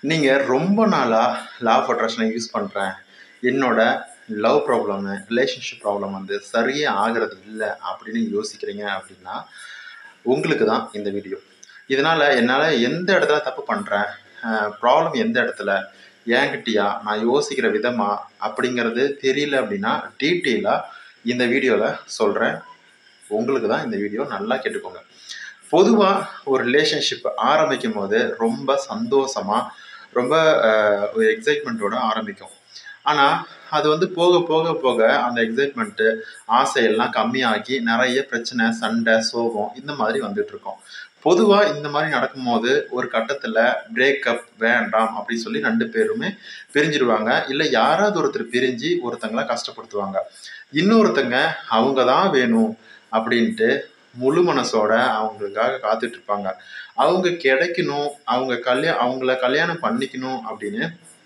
நீங்கள் ரொம்ப நாளாக லா ஆஃப் அட்ராக்ஷனை யூஸ் பண்ணுறேன் என்னோட லவ் ப்ராப்ளமு ரிலேஷன்ஷிப் ப்ராப்ளம் வந்து சரியே ஆகிறது இல்லை அப்படின்னு யோசிக்கிறீங்க அப்படின்னா உங்களுக்கு தான் இந்த வீடியோ இதனால் என்னால் எந்த இடத்துல தப்பு பண்ணுறேன் ப்ராப்ளம் எந்த இடத்துல ஏங்கிட்டியா நான் யோசிக்கிற விதமா அப்படிங்கிறது தெரியல அப்படின்னா டீட்டெயிலாக இந்த வீடியோவில் சொல்கிறேன் உங்களுக்கு தான் இந்த வீடியோ நல்லா கேட்டுக்கோங்க பொதுவாக ஒரு ரிலேஷன்ஷிப் ஆரம்பிக்கும் போது ரொம்ப சந்தோஷமாக ரொம்ப அஹ், ஒரு எக்ஸைட்மெண்ட்டோட ஆரம்பிக்கும் ஆனால் அது வந்து போக போக போக அந்த எக்ஸைட்மெண்ட்டு ஆசையெல்லாம் கம்மியாகி நிறைய பிரச்சனை சண்டை சோகம் இந்த மாதிரி வந்துட்டு இருக்கும் பொதுவாக இந்த மாதிரி நடக்கும்போது ஒரு கட்டத்தில் பிரேக்கப் வேண்டாம் அப்படின்னு சொல்லி ரெண்டு பேருமே பிரிஞ்சிடுவாங்க இல்லை யாராவது ஒருத்தர் பிரிஞ்சு ஒருத்தங்கள கஷ்டப்படுத்துவாங்க இன்னொருத்தங்க அவங்க தான் வேணும் அப்படின்ட்டு முழு மனசோட அவங்களுக்காக காத்துட்டு இருப்பாங்க அவங்க கிடைக்கணும் அவங்க கல்யாணம் அவங்கள கல்யாணம் பண்ணிக்கணும் அப்படின்னு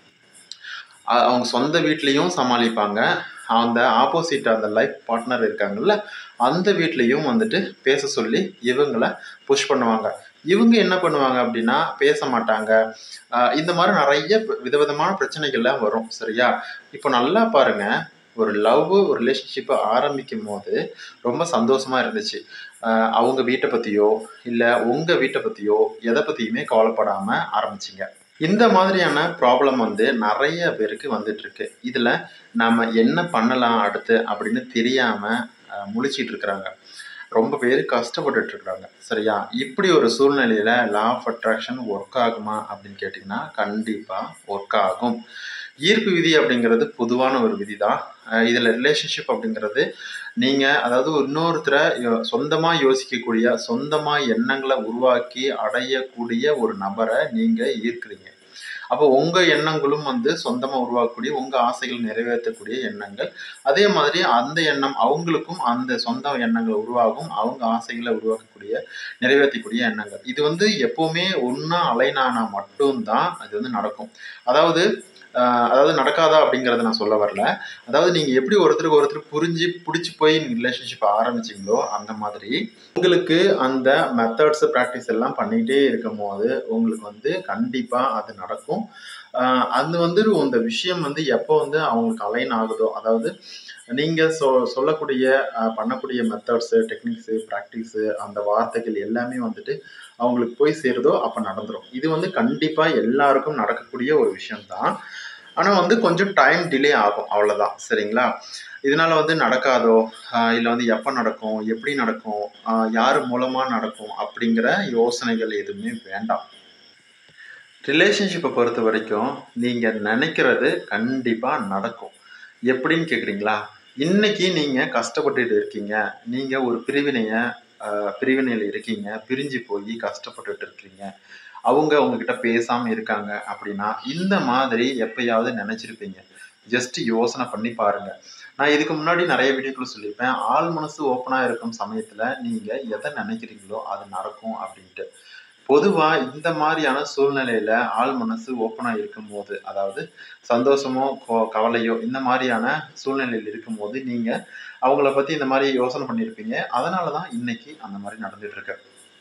அ- அவங்க சொந்த வீட்லேயும் சமாளிப்பாங்க அந்த ஆப்போசிட் அந்த லைஃப் பார்ட்னர் இருக்காங்கல்ல அந்த வீட்லேயும் வந்துட்டு பேச சொல்லி இவங்கள புஷ் பண்ணுவாங்க இவங்க என்ன பண்ணுவாங்க அப்படின்னா பேச மாட்டாங்க அஹ் இந்த மாதிரி நிறைய ப- விதவிதமான பிரச்சனைகள்லாம் வரும் சரியா இப்போ நல்லா பாருங்க ஒரு லவ் ஒரு ரிலேஷன்ஷிப்பை ஆரம்பிக்கும் போது ரொம்ப சந்தோஷமா இருந்துச்சு அஹ் அவங்க வீட்டை பற்றியோ இல்லை உங்கள் வீட்டை பற்றியோ எதை பற்றியுமே கவலைப்படாமல் ஆரம்பிச்சிங்க இந்த மாதிரியான ப்ராப்ளம் வந்து நிறைய பேருக்கு வந்துட்டு இருக்கு இதில் நாம என்ன பண்ணலாம் அடுத்து அப்படின்னு தெரியாமல் முழிச்சிட்டு இருக்கிறாங்க ரொம்ப பேர் கஷ்டப்பட்டுட்டு இருக்கிறாங்க சரியா இப்படி ஒரு சூழ்நிலையில லா ஆஃப் அட்ராக்ஷன் ஒர்க் ஆகுமா அப்படின்னு கேட்டிங்கன்னா கண்டிப்பாக ஒர்க் ஆகும் ஈர்ப்பு விதி அப்படிங்கிறது பொதுவான ஒரு விதி தான் இதில் ரிலேஷன்ஷிப் அப்படிங்கிறது நீங்கள் அதாவது இன்னொருத்தரை யோ- சொந்தமா யோசிக்கக்கூடிய சொந்தமா எண்ணங்களை உருவாக்கி அடையக்கூடிய ஒரு நபரை நீங்கள் ஈர்க்கிறீங்க அப்போ உங்க எண்ணங்களும் வந்து சொந்தமா உருவாக்கக்கூடிய உங்க ஆசைகள் நிறைவேற்றக்கூடிய எண்ணங்கள் அதே மாதிரி அந்த எண்ணம் அவங்களுக்கும் அந்த சொந்த எண்ணங்கள் உருவாகும் அவங்க ஆசைகளை உருவாக்கக்கூடிய நிறைவேற்றக்கூடிய எண்ணங்கள் இது வந்து எப்பவுமே ஒன்றா அலைனானா மட்டும்தான் அது வந்து நடக்கும் அதாவது ஆஹ் அதாவது நடக்காதா அப்படிங்கறத நான் சொல்ல வரல அதாவது நீங்க எப்படி ஒருத்தருக்கு ஒருத்தர் புரிஞ்சு பிடிச்சி போய் ரிலேஷன்ஷிப் ஆரம்பிச்சீங்களோ அந்த மாதிரி உங்களுக்கு அந்த மெத்தட்ஸ் ப்ராக்டிஸ் எல்லாம் பண்ணிகிட்டே இருக்கும் போது உங்களுக்கு வந்து கண்டிப்பாக அது நடக்கும் ஆஹ் அது வந்து அந்த விஷயம் வந்து எப்போ வந்து அவங்களுக்கு அலைன் ஆகுதோ அதாவது நீங்கள் சொ சொல்லக்கூடிய ஆஹ் பண்ணக்கூடிய மெத்தட்ஸு டெக்னிக்ஸு ப்ராக்டிஸு அந்த வார்த்தைகள் எல்லாமே வந்துட்டு அவங்களுக்கு போய் சேருதோ அப்போ நடந்துரும் இது வந்து கண்டிப்பாக எல்லாருக்கும் நடக்கக்கூடிய ஒரு விஷயம்தான் ஆனால் வந்து கொஞ்சம் டைம் டிலே ஆகும் அவ்வளோதான் சரிங்களா இதனால வந்து நடக்காதோ இல்லை வந்து எப்போ நடக்கும் எப்படி நடக்கும் ஆஹ் யார் மூலமாக நடக்கும் அப்படிங்கிற யோசனைகள் எதுவுமே வேண்டாம் ரிலேஷன்ஷிப்பை பொறுத்த வரைக்கும் நீங்கள் நினைக்கிறது கண்டிப்பாக நடக்கும் எப்படின்னு கேட்குறீங்களா இன்னைக்கு நீங்கள் கஷ்டப்பட்டுட்டு இருக்கீங்க நீங்கள் ஒரு பிரிவினையை ஆஹ் பிரிவினையில் இருக்கீங்க பிரிஞ்சு போய் கஷ்டப்பட்டுட்டு இருக்கீங்க அவங்க உங்ககிட்ட பேசாமல் இருக்காங்க அப்படின்னா இந்த மாதிரி எப்பயாவது நினச்சிருப்பீங்க ஜஸ்ட் யோசனை பண்ணி பாருங்க நான் இதுக்கு முன்னாடி நிறைய வீடியோக்கள் சொல்லியிருப்பேன் ஆள் மனசு ஓப்பனாக இருக்கும் சமயத்தில் நீங்கள் எதை நினைக்கிறீங்களோ அது நடக்கும் அப்படின்ட்டு பொதுவாக இந்த மாதிரியான சூழ்நிலையில ஆள் மனசு ஓப்பனாக இருக்கும்போது அதாவது சந்தோஷமோ கோ- கவலையோ இந்த மாதிரியான சூழ்நிலையில் இருக்கும்போது நீங்கள் அவங்கள பற்றி இந்த மாதிரி யோசனை பண்ணியிருப்பீங்க அதனால தான் இன்னைக்கு அந்த மாதிரி நடந்துட்டு இருக்கு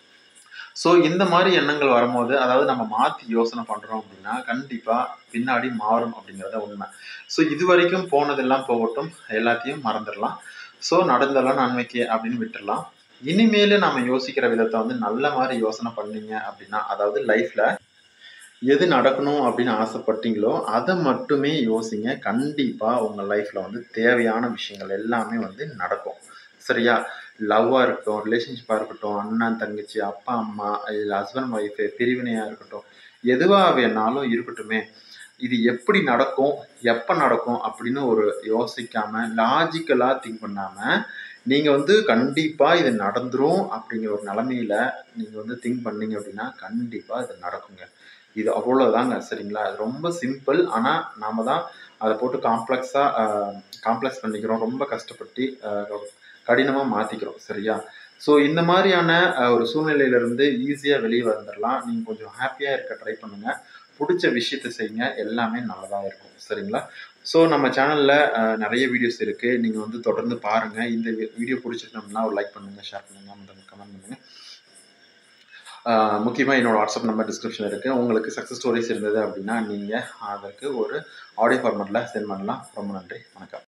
ஸோ இந்த மாதிரி எண்ணங்கள் வரும்போது அதாவது நம்ம மாற்றி யோசனை பண்ணுறோம் அப்படின்னா கண்டிப்பாக பின்னாடி மாறும் அப்படிங்கிறத உண்மை ஸோ இது வரைக்கும் போனதெல்லாம் போகட்டும் எல்லாத்தையும் மறந்துடலாம் ஸோ நடந்தெல்லாம் நன்மைக்கு அப்படின்னு விட்டுறலாம் இனிமேல் நம்ம யோசிக்கிற விதத்தை வந்து நல்ல மாதிரி யோசனை பண்ணீங்க அப்படின்னா அதாவது லைஃப்பில் எது நடக்கணும் அப்படின்னு ஆசைப்பட்டீங்களோ அதை மட்டுமே யோசிங்க கண்டிப்பாக உங்கள் லைஃப்பில் வந்து தேவையான விஷயங்கள் எல்லாமே வந்து நடக்கும் சரியா லவ்வாக இருக்கட்டும் ரிலேஷன்ஷிப்பாக இருக்கட்டும் அண்ணன் தங்கச்சி அப்பா அம்மா இல்லை ஹஸ்பண்ட் ஒய்ஃபு பிரிவினையாக இருக்கட்டும் எதுவாக வேணாலும் இருக்கட்டுமே இது எப்படி நடக்கும் எப்போ நடக்கும் அப்படின்னு ஒரு யோசிக்காம லாஜிக்கலாக திங்க் பண்ணாமல் நீங்கள் வந்து கண்டிப்பாக இது நடந்துரும் அப்படிங்கிற ஒரு நிலமையில நீங்கள் வந்து திங்க் பண்ணீங்க அப்படின்னா கண்டிப்பாக இது நடக்குங்க இது அவ்வளோதாங்க சரிங்களா அது ரொம்ப சிம்பிள் ஆனால் நாம தான் அதை போட்டு காம்ப்ளெக்ஸாக காம்ப்ளெக்ஸ் பண்ணிக்கிறோம் ரொம்ப கஷ்டப்பட்டு கடினமாக மாற்றிக்கிறோம் சரியா ஸோ இந்த மாதிரியான அஹ், ஒரு சூழ்நிலையிலிருந்து ஈஸியாக வெளியே வந்துடலாம் நீங்கள் கொஞ்சம் ஹாப்பியாக இருக்க ட்ரை பண்ணுங்கள் பிடிச்ச விஷயத்தை செய்யுங்க எல்லாமே நல்லதாக இருக்கும் சரிங்களா ஸோ நம்ம சேனலில் நிறைய வீடியோஸ் இருக்குது நீங்கள் வந்து தொடர்ந்து பாருங்கள் இந்த வீடியோ பிடிச்சிருந்தோம்னா ஒரு லைக் பண்ணுங்கள் ஷேர் பண்ணுங்கள் கமெண்ட் பண்ணுங்கள் முக்கியமாக என்னோட வாட்ஸ்அப் நம்பர் டிஸ்கிரிப்ஷன் இருக்குது உங்களுக்கு சக்ஸஸ் ஸ்டோரிஸ் இருந்தது அப்படின்னா நீங்கள் அதற்கு ஒரு ஆடியோ ஃபார்மேட்டில் சென்ட் பண்ணலாம் ரொம்ப நன்றி வணக்கம்